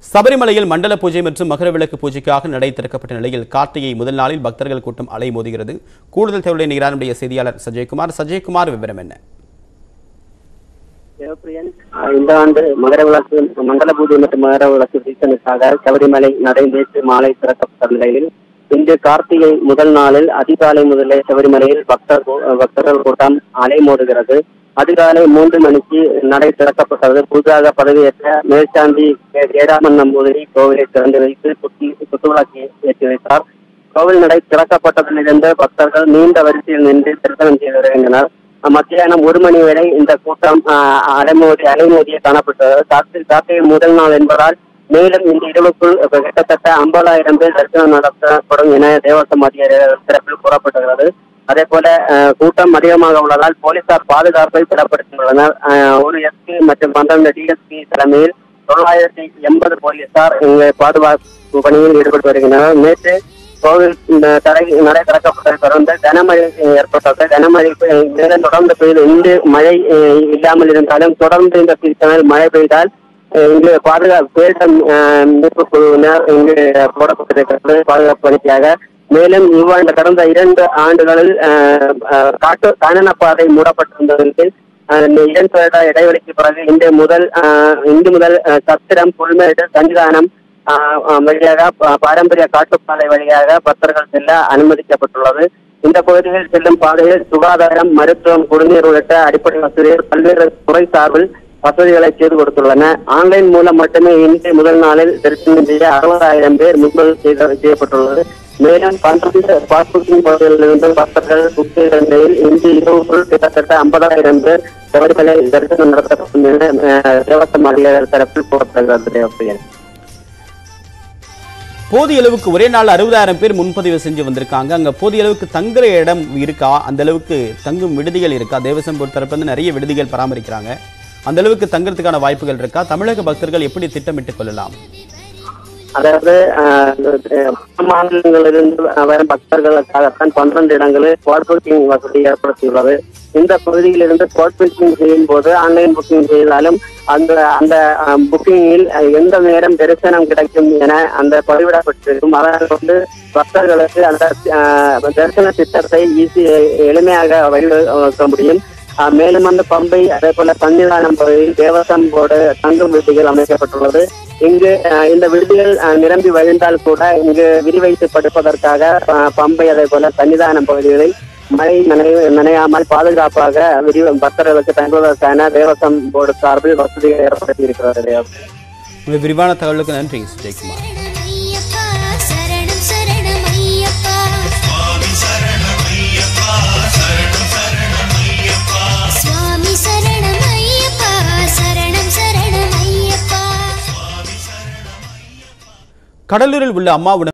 சபரிமலையில் மண்டல பூஜை மற்றும் மகர விளக்கு பூஜைக்காக நடை திறக்கப்பட்ட நிலையில் கார்த்திகை முதல் நாளில் பக்தர்கள் கூட்டம் அலைமோதுகிறது கூடுதல் தகவலை நிகரானுடைய செய்தியாளர் சஜயகுமார் சஜயகுமார் விவரம் என்ன சிவப்பிரியன் இந்த ஆண்டு மகர விளக்கு மண்டல பூஜை மற்றும் மகர விளக்கு சீசனுக்காக சபரிமலை நடை நேற்று மாலை திறக்கப்பட்ட நிலையில் இன்று கார்த்திகை முதல் நாளில் அதிகாலை முதலே சபரிமலையில் பக்தர் கூ- பக்தர்கள் கூட்டம் அலைமோதுகிறது அதிகாலை மூன்று மணிக்கு நடை திறக்கப்பட்டது புதிதாக பதவியேற்ற மேற்சாந்தி கே- கேடாமன் நம்பூதிரி கோவிலை திறந்து வைத்து குத்தி குத்துவிளக்கு ஏற்றி வைத்தார் கோவில் நடை திறக்கப்பட்டதிலிருந்து பக்தர்கள் நீண்ட வரிசையில் நின்று தரிசனம் செய்து வருகின்றனர் மத்தியானம் ஒரு மணி வரை இந்த கூட்டம் ஆஹ், அலைமோதி அலைமோதிய காணப்பட்டது கார்த்திகை கார்த்திகை முதல் நாள் என்பதால் மேலும் இந்த இரவுக்குள் கிட்டத்தட்ட ஐம்பதாயிரம் பேர் தரிசனம் நடத்தப்படும் என தேவசம் அதிகாரிகள் தரப்பில் கூறப்பட்டுள்ளது அதே போல ஆஹ், கூட்டம் அதிகமாக உள்ளதால் போலீசார் பாதுகாப்பை பலப்படுத்தியுள்ளனர் ஆஹ், ஒரு எஸ்பி மற்றும் பன்னிரண்டு டிஎஸ்பி தலைமையில் தொள்ளாயிரத்தி எண்பது போலீசார் இங்கு பாதுகாப்பு பணியில் ஈடுபட்டு வருகின்றனர் நேற்று கோவில் இந்த தடை நடை திறக்கப்பட்டதை தொடர்ந்து கனமழை அஹ், ஏற்பட்டது கனமழை பெ- மேலும் தொடர்ந்து பெய்து இன்று மழை அஹ், இல்லாமல் இருந்தாலும் தொடர்ந்து இந்த சீசனில் மழை பெய்தால் அஹ், இங்கு பாதுகாப்பு பேரிடம் அஹ், மீட்பு குழுவினர் இங்கு போடப்பட்டிருக்கிறது பாதுகாப்பு பணிக்காக மேலும் இவ்வாண்டு கடந்த இரண்டு ஆண்டுகளில் அஹ், அஹ், காட்டு காணன பாதை மூடப்பட்டிருந்ததற்கு அஹ், இந்த இரண்டு வருட இடைவெளிக்கு பிறகு இன்று முதல் அஹ், இன்று முதல் அஹ், சத்திரம் புல்மேடு சன்னிதானம் ஆஹ் ஆஹ் வழியாக பா- பாரம்பரிய காட்டுப்பாதை வழியாக பக்தர்கள் செல்ல அனுமதிக்கப்பட்டுள்ளது இந்த பகுதியில் செல்லும் பாதையில் சுகாதாரம் மருத்துவம் குடிநீர் உள்ளிட்ட அடிப்படை வசதிகள் பல்வேறு துறை சார்பில் வசதிகளை செய்து கொடுத்துள்ளன ஆன்லைன் மூலம் மட்டுமே இன்று முதல் நாளில் தரிசனம் செய்ய அறுபதாயிரம் பேர் முன்பதிவு செய்த செய்யப்பட்டுள்ளது மேலும் பன்னிரண்டு பாஸ்புக்கிங் பகுதிகளிலிருந்து பக்தர்கள் புக் செய்த நிலையில் இன்று இரவுக்குள் கிட்டத்தட்ட ஐம்பதாயிரம் பேர் சபரிமலை தரிசனம் நடத்தப்படும் என ஆஹ், தேவசம் அதிகாரிகள் தரப்பில் கூறப்படுகிறது தேவப்பிரியன் போதிய அளவுக்கு ஒரே நாள் அறுபதாயிரம் பேர் முன்பதிவு செஞ்சு வந்திருக்காங்க அங்க போதிய அளவுக்கு தங்குற இடம் இருக்கா அந்த அளவுக்கு தங்கும் விடுதிகள் இருக்கா தேவசம் பொறுத்த தரப்பு வந்து நிறைய விடுதிகள் பராமரிக்கிறாங்க அந்த அளவுக்கு தங்குறதுக்கான வாய்ப்புகள் இருக்கா தமிழக பக்தர்கள் எப்படி திட்டமிட்டுக் கொள்ளலாம் அதாவது ஆஹ், அஹ், மாநிலங்களிலிருந்து வரும் பக்தர்களுக்காகத்தான் பன்னிரண்டு இடங்களில் ஸ்பாட் புக்கிங் வசதி ஏற்படுத்தியுள்ளது இந்த பகுதியிலிருந்து ஸ்பாட் புக்கிங் செய்யும் போது ஆன்லைன் புக்கிங் செய்தாலும் அந்த அந்த புக்கிங்கில் எந்த நேரம் தரிசனம் கிடைக்கும் என அந்த பதிவிடப்பட்டிருக்கும் அதனால் வந்து பக்தர்களுக்கு அந்த ஆஹ், தரிசன திட்டத்தை ஈஸி எளிமையாக வழிவகுக்க முடியும் ஆஹ் மேலும் அந்த பம்பை அதே போல சன்னிதானம் பகுதியில் தேவசம் போர்டு தங்கும் விடுதிகள் அமைக்கப்பட்டுள்ளது இங்கு ஆஹ் இந்த விடுதிகள் ஆஹ் நிரம்பி வழிந்தால் கூட இங்கு விரிவைத்து படுப்பதற்காக ஆஹ் பம்பை அதே போல சன்னிதானம் பகுதிகளில் மழை நனைய நனையாமல் பாதுகாப்பாக விரி பக்தர்களுக்கு தங்குவதற்கான தேவசம் போர்டு சார்பில் வசதிகள் ஏற்படுத்தி இருக்கிறது உங்கள் விரிவான தகவலுக்கு நன்றி ஜெயக்குமார் ஐயப்பா சரணம் சரணம் ஐயப்பா சுவாமி சரணம் ஐயப்பா சரணம் சரணம் ஐயப்பா கடலூரில் உள்ள அம்மா உணவு